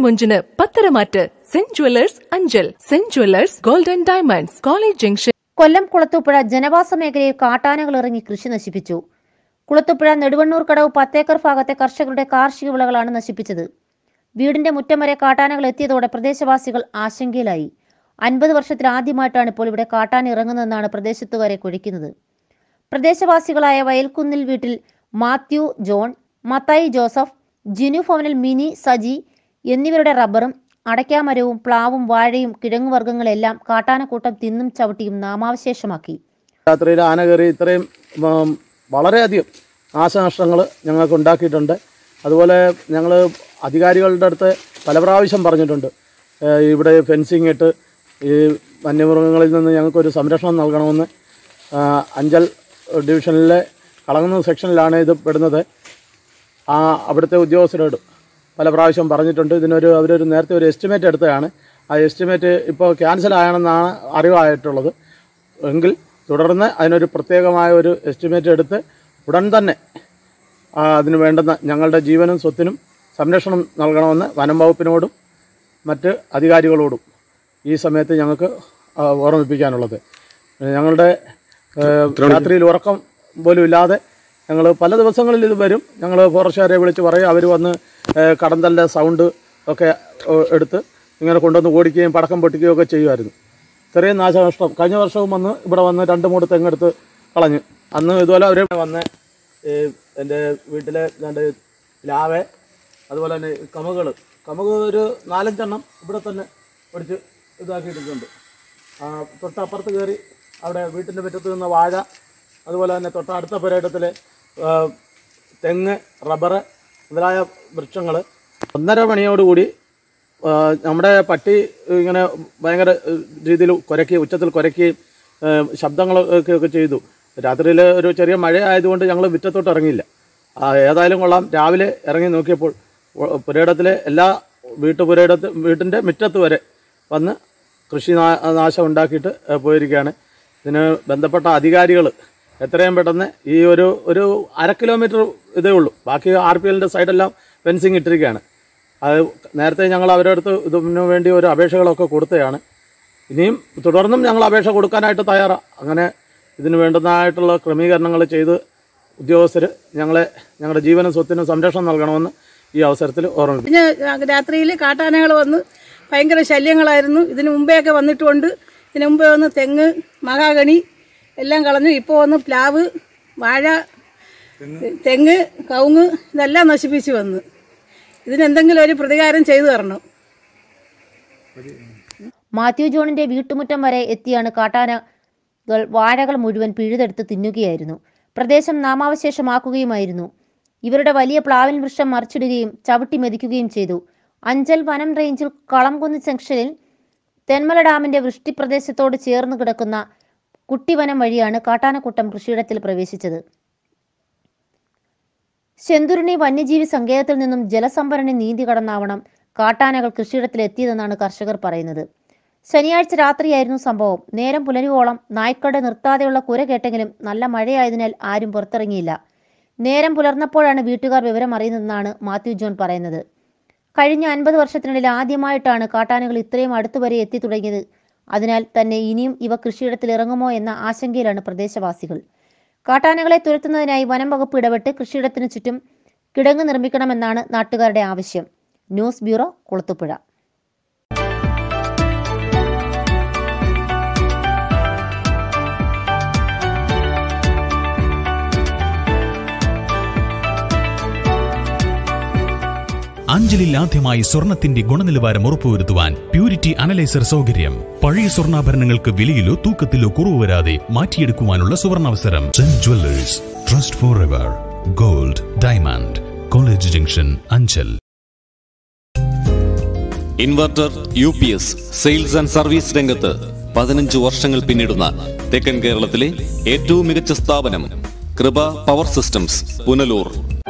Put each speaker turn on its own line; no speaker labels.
പതിമൂഞ്ചിന് പത്തരമാറ്റ് Saint Jewellers Anchal Saint Jewellers golden diamonds college junction
Kollam Kulathupuzha ജനവാസ മേഖലയിൽ കാട്ടാനകൾ ഇറങ്ങി കൃഷി നശിപ്പിച്ചു കുളത്തൂപ്പുഴ നെടുവണ്ണൂർ കടവ് പത്തേക്കർ ഭാഗത്തെ കർഷകരുടെ കാർഷിക വിളകളാണ് നശിപ്പിച്ചത് വീടിന്റെ മുറ്റം വരെ കാട്ടാനകൾ എത്തിയതോടെ പ്രദേശവാസികൾ ആശങ്കയിലായി അൻപത് വർഷത്തിൽ ആദ്യമായിട്ടാണ് ഇപ്പോൾ ഇവിടെ കാട്ടാന ഇറങ്ങുന്നതെന്നാണ് പ്രദേശത്തുകാരെ കുഴിക്കുന്നത് പ്രദേശവാസികളായ വയൽക്കുന്നിൽ വീട്ടിൽ മാത്യു ജോൺ മത്തായി ജോസഫ് ജിനു ഭവനിൽ മിനി സജി എന്നിവരുടെ റബ്ബറും അടയ്ക്കാമരവും പ്ലാവും വാഴയും കിഴങ്ങുവർഗ്ഗങ്ങളെല്ലാം കാട്ടാനക്കൂട്ടം തിന്നും ചവിട്ടിയും നാമാവശേഷമാക്കി
രാത്രിയിൽ ആന കയറി ഇത്രയും ഉം, വളരെയധികം നാശനഷ്ടങ്ങൾ ഞങ്ങൾക്ക് ഉണ്ടാക്കിയിട്ടുണ്ട് അതുപോലെ ഞങ്ങൾ അധികാരികളുടെ അടുത്ത് പല പ്രാവശ്യം പറഞ്ഞിട്ടുണ്ട് ഏഹ് ഇവിടെ ഫെൻസിങ് ഇട്ട് ഈ വന്യമൃഗങ്ങളിൽ നിന്ന് ഞങ്ങൾക്കൊരു സംരക്ഷണം നൽകണമെന്ന് ആ, അഞ്ചൽ ഡിവിഷനിലെ കളങ്ങുന്ന സെക്ഷനിലാണ് ഇത് പെടുന്നത് ആ അവിടുത്തെ ഉദ്യോഗസ്ഥരോട് പല പ്രാവശ്യം പറഞ്ഞിട്ടുണ്ട് ഇതിനൊരു അവരൊരു നേരത്തെ ഒരു എസ്റ്റിമേറ്റ് എടുത്തതാണ് ആ എസ്റ്റിമേറ്റ് ഇപ്പോൾ ക്യാൻസൽ ആണെന്നാണ് അറിവായിട്ടുള്ളത് എങ്കിൽ തുടർന്ന് അതിനൊരു പ്രത്യേകമായ ഒരു എസ്റ്റിമേറ്റ് എടുത്ത് ഉടൻ തന്നെ ആ, അതിന് വേണ്ടുന്ന ഞങ്ങളുടെ ജീവനും സ്വത്തിനും സംരക്ഷണം നൽകണമെന്ന് വനം വകുപ്പിനോടും മറ്റ് അധികാരികളോടും ഈ സമയത്ത് ഞങ്ങൾക്ക് ആ, ഓർമ്മിപ്പിക്കാനുള്ളത് ഞങ്ങളുടെ ഏഹ്, രാത്രിയിൽ ഉറക്കം പോലും ഇല്ലാതെ ഞങ്ങൾ പല ദിവസങ്ങളിൽ ഇത് വരും ഞങ്ങൾ ഫോറസ്റ്റുകാരെ വിളിച്ച് പറയും അവർ വന്ന് ഏഹ്, കടന്തലിൻ്റെ സൗണ്ട് ഒക്കെ ഏഹ്, എടുത്ത് ഇങ്ങനെ കൊണ്ടുവന്ന് ഓടിക്കുകയും പടക്കം പൊട്ടിക്കുകയും ഒക്കെ ചെയ്യുമായിരുന്നു ഇത്രയും നാശനഷ്ടം കഴിഞ്ഞ വർഷവും വന്ന് ഇവിടെ വന്ന് രണ്ട് മൂട് തെങ്ങെടുത്ത് കളഞ്ഞു അന്ന് ഇതുപോലെ അവർ വന്ന് ഈ എൻ്റെ വീട്ടിലെ രണ്ട് ലാവെ അതുപോലെ തന്നെ കമുകൾ കമുക് ഒരു നാലഞ്ചെണ്ണം ഇവിടെ തന്നെ പിടിച്ച് ഇതാക്കിയിട്ടുണ്ട് ആ, തൊട്ടപ്പുറത്ത് കയറി അവിടെ വീട്ടിൻ്റെ മുറ്റത്ത് നിന്ന വാഴ അതുപോലെ തന്നെ തൊട്ടടുത്ത പുരയിടത്തിൽ തെങ്ങ് റബ്ബർ മുതലായ വൃക്ഷങ്ങൾ ഒന്നര മണിയോടുകൂടി ആ, നമ്മുടെ പട്ടി ഇങ്ങനെ ഭയങ്കര രീതിയിൽ കുരക്കി ഉച്ചത്തിൽ കുരക്കി ശബ്ദങ്ങളൊക്കെ ഒക്കെ ചെയ്തു രാത്രിയിൽ ഒരു ചെറിയ മഴ ആയതുകൊണ്ട് ഞങ്ങൾ മുറ്റത്തോട്ട് ഇറങ്ങിയില്ല ആ, ഏതായാലും കൊള്ളാം രാവിലെ ഇറങ്ങി നോക്കിയപ്പോൾ ഉ- പുരയിടത്തിലെ എല്ലാ വീട്ടുപുരയിടത്ത് വീട്ടിൻ്റെ മുറ്റത്ത് വരെ വന്ന് കൃഷി നാ- നാശം ഉണ്ടാക്കിയിട്ട് ഏ, പോയിരിക്കുകയാണ് ഇതിന് ബന്ധപ്പെട്ട അധികാരികൾ എത്രയും പെട്ടെന്ന് ഈ ഒരു ഒരു അര കിലോമീറ്റർ ഇതേ ഉള്ളൂ ബാക്കി ആർ പി എല്ലിൻ്റെ സൈഡെല്ലാം ഫെൻസിങ് ഇട്ടിരിക്കുകയാണ് അത് നേരത്തെ ഞങ്ങൾ അവരുടെ അടുത്ത് ഇതിനു വേണ്ടി ഒരു അപേക്ഷകളൊക്കെ കൊടുത്തതാണ് ഇനിയും തുടർന്നും ഞങ്ങൾ അപേക്ഷ കൊടുക്കാനായിട്ട് തയ്യാറാണ് അങ്ങനെ ഇതിന് വേണ്ടുന്നതായിട്ടുള്ള ക്രമീകരണങ്ങൾ ചെയ്ത് ഉദ്യോഗസ്ഥർ ഞങ്ങളെ ഞങ്ങളുടെ ജീവനും സ്വത്തിനും സംരക്ഷണം നൽകണമെന്ന് ഈ അവസരത്തിൽ ഓർമ്മിപ്പിക്കും
പിന്നെ രാത്രിയിൽ കാട്ടാനകൾ വന്ന് ഭയങ്കര ശല്യങ്ങളായിരുന്നു ഇതിന് മുമ്പേയൊക്കെ വന്നിട്ടുണ്ട് ഇതിന് മുമ്പേ വന്ന് തെങ്ങ് മഹാഗണി എല്ലാം കളഞ്ഞു ഇപ്പോൾ വന്ന് പ്ലാവ് വാഴ തെങ്ങ് കവുങ്ങ് ഇതെല്ലാം നശിപ്പിച്ച് വന്നു ഇതിനെന്തെങ്കിലും ഒരു പ്രതികാരം ചെയ്തു തരണം
മാത്യു ജോണിന്റെ വീട്ടുമുറ്റം വരെ എത്തിയാണ് കാട്ടാനകൾ വാഴകൾ മുഴുവൻ പിഴുതെടുത്ത് തിന്നുകയായിരുന്നു പ്രദേശം നാമാവശേഷമാക്കുകയുമായിരുന്നു ഇവരുടെ വലിയ പ്ലാവിൻ വൃക്ഷം മറിച്ചിടുകയും ചവിട്ടി മെതിക്കുകയും ചെയ്തു അഞ്ചൽ വനം റേഞ്ചിൽ കളംകുന്ന് ജംഗ്ഷനിൽ തെന്മല ഡാമിന്റെ വൃഷ്ടിപ്രദേശത്തോട് ചേർന്ന് കിടക്കുന്ന കുട്ടിവനം വഴിയാണ് കാട്ടാനക്കൂട്ടം കൃഷിയിടത്തിൽ പ്രവേശിച്ചത് ശെന്തുരുണി വന്യജീവി സങ്കേതത്തിൽ നിന്നും ജലസംഭരണി നീന്തി കടന്നാവണം കാട്ടാനകൾ കൃഷിയിടത്തിൽ എത്തിയതെന്നാണ് കർഷകർ പറയുന്നത് ശനിയാഴ്ച രാത്രിയായിരുന്നു സംഭവം നേരം പുലരുവോളം നായ്ക്കളുടെ നിർത്താതെയുള്ള കുര കേട്ടെങ്കിലും നല്ല മഴയായതിനാൽ ആരും പുറത്തിറങ്ങിയില്ല നേരം പുലർന്നപ്പോഴാണ് വീട്ടുകാർ വിവരം അറിയുന്നതെന്നാണ് മാത്യു ജോൺ പറയുന്നത് കഴിഞ്ഞ അൻപത് വർഷത്തിനിടയിൽ ആദ്യമായിട്ടാണ് കാട്ടാനകൾ ഇത്രയും അടുത്തുവരെ എത്തി തുടങ്ങിയത് അതിനാൽ തന്നെ ഇനിയും ഇവ കൃഷിയിടത്തിൽ ഇറങ്ങുമോ എന്ന ആശങ്കയിലാണ് പ്രദേശവാസികൾ കാട്ടാനകളെ തുരത്തുന്നതിനായി വനം വകുപ്പ് ഇടപെട്ട് കൃഷിയിടത്തിനു ചുറ്റും കിടങ്ങ് നിർമ്മിക്കണമെന്നാണ് നാട്ടുകാരുടെ ആവശ്യം ന്യൂസ് ബ്യൂറോ കുളത്തുപുഴ
അഞ്ചലിൽ ആദ്യമായി സ്വർണത്തിന്റെ ഗുണനിലവാരം ഉറപ്പുവരുത്തുവാൻ പ്യൂരിറ്റി അനലൈസർ സൗകര്യം പഴയ സ്വർണ്ണാഭരണങ്ങൾക്ക് വിലയിലോ തൂക്കത്തിലോ കുറവ് വരാതെ മാറ്റിയെടുക്കുവാനുള്ള സുവർണാവസരം Saint Jewellers trust forever gold diamond college junction Anchal
inverter U P S sales and service രംഗത്ത് പതിനഞ്ച് വർഷങ്ങൾ പിന്നിടുന്ന തെക്കൻ കേരളത്തിലെ ഏറ്റവും മികച്ച സ്ഥാപനം കൃപ പവർ സിസ്റ്റംസ് പുനലൂർ